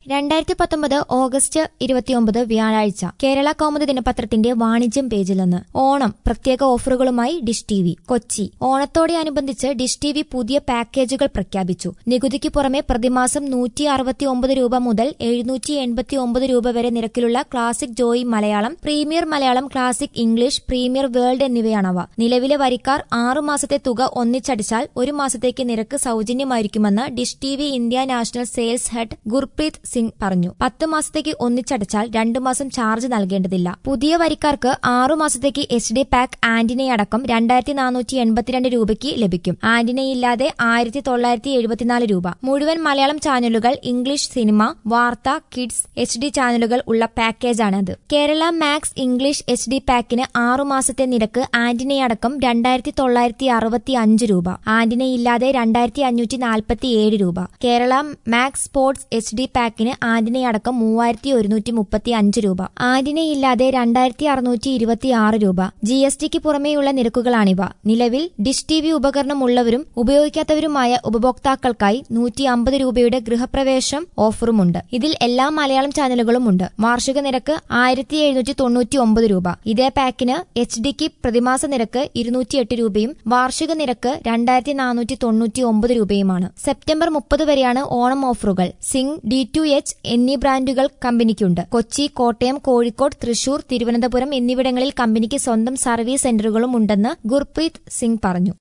രണ്ടായിരത്തി പത്തൊമ്പത് ഓഗസ്റ്റ് ഇരുപത്തിയൊമ്പത് വ്യാഴാഴ്ച കേരള കൗമുദി ദിനപത്രത്തിന്റെ വാണിജ്യം പേജിൽ നിന്ന് ഓണം പ്രത്യേക ഓഫറുകളുമായി ഡിഷ് ടി വി കൊച്ചി ഓണത്തോടനുബന്ധിച്ച് ഡിഷ് ടി വി പുതിയ പാക്കേജുകൾ പ്രഖ്യാപിച്ചു നികുതിക്ക് പുറമെ പ്രതിമാസം നൂറ്റി അറുപത്തി ഒമ്പത് രൂപ മുതൽ എഴുന്നൂറ്റി എൺപത്തി ഒമ്പത് രൂപ വരെ നിരക്കിലുള്ള classic joy Malayalam premier Malayalam classic English premier world എന്നിവയാണവ നിലവിലെ വരിക്കാർ ആറു മാസത്തെ തുക ഒന്നിച്ചടിച്ചാൽ ഒരു മാസത്തേക്ക് നിരക്ക് സൌജന്യമായിരിക്കുമെന്ന് Dish T V India national sales head Gurpreet Singh പറഞ്ഞു പത്ത് മാസത്തേക്ക് ഒന്നിച്ചടച്ചാൽ രണ്ടു മാസം ചാർജ് നൽകേണ്ടതില്ല പുതിയ വരിക്കാർക്ക് ആറു മാസത്തേക്ക് എച്ച് ഡി പാക്ക് ആന്റിനയടക്കം രണ്ടായിരത്തി നാനൂറ്റി എൺപത്തിരണ്ട് രൂപയ്ക്ക് ലഭിക്കും ആന്റിനയില്ലാതെ ആയിരത്തി തൊള്ളായിരത്തി എഴുപത്തിനാല് രൂപ മുഴുവൻ മലയാളം ചാനലുകൾ ഇംഗ്ലീഷ് സിനിമ വാർത്ത കിഡ്സ് എച്ച് ഡി ചാനലുകൾ ഉള്ള പാക്കേജാണിത് Kerala max English H D പാക്കിന് ആറു മാസത്തെ നിരക്ക് ആന്റിനയടക്കം രണ്ടായിരത്തി തൊള്ളായിരത്തി അറുപത്തി അഞ്ച് രൂപ ആന്റിനയില്ലാതെ രണ്ടായിരത്തി അഞ്ഞൂറ്റി നാൽപ്പത്തി ഏഴ് രൂപ Kerala max sports H D പാക്കിന് ആന്റിനയടക്കം മൂവായിരത്തി ഒരുന്നൂറ്റി മുപ്പത്തി അഞ്ച് രൂപ ആന്റിനയില്ലാതെ രണ്ടായിരത്തി അറുന്നൂറ്റി ഇരുപത്തി ആറ് രൂപ ജി എസ് ടിക്ക് പുറമേയുള്ള നിരക്കുകളാണിവ നിലവിൽ ഡിഷ് ടി വി ഉപകരണം ഉള്ളവരും ഉപയോഗിക്കാത്തവരുമായ ഉപഭോക്താക്കൾക്കായി നൂറ്റി അമ്പത് രൂപയുടെ ഗൃഹപ്രവേശം ഓഫറുമുണ്ട് ഇതിൽ എല്ലാ മലയാളം ചാനലുകളും ഉണ്ട് വാർഷിക നിരക്ക് ആയിരത്തി എഴുന്നൂറ്റി തൊണ്ണൂറ്റി ഒമ്പത് രൂപ ഇതേ പാക്കിന് എച്ച് ഡിക്ക് പ്രതിമാസ നിരക്ക് ഇരുന്നൂറ്റിയെട്ട് രൂപയും വാർഷിക നിരക്ക് രണ്ടായിരത്തി നാനൂറ്റി തൊണ്ണൂറ്റി ഒമ്പത് രൂപയുമാണ് സെപ്റ്റംബർ മുപ്പത് വരെയാണ് ഓണം ഓഫറുകൾ സിംഗ് ഡി ടു എച്ച് എന്നീ ബ്രാൻഡുകൾ കമ്പനിക്കുണ്ട് കൊച്ചി കോട്ടയം കോഴിക്കോട് തൃശൂർ തിരുവനന്തപുരം എന്നിവിടങ്ങളിൽ കമ്പനിക്ക് സ്വന്തം സർവീസ് സെന്ററുകളും ഉണ്ടെന്ന് ഗുർപ്രീത് സിംഗ് പറഞ്ഞു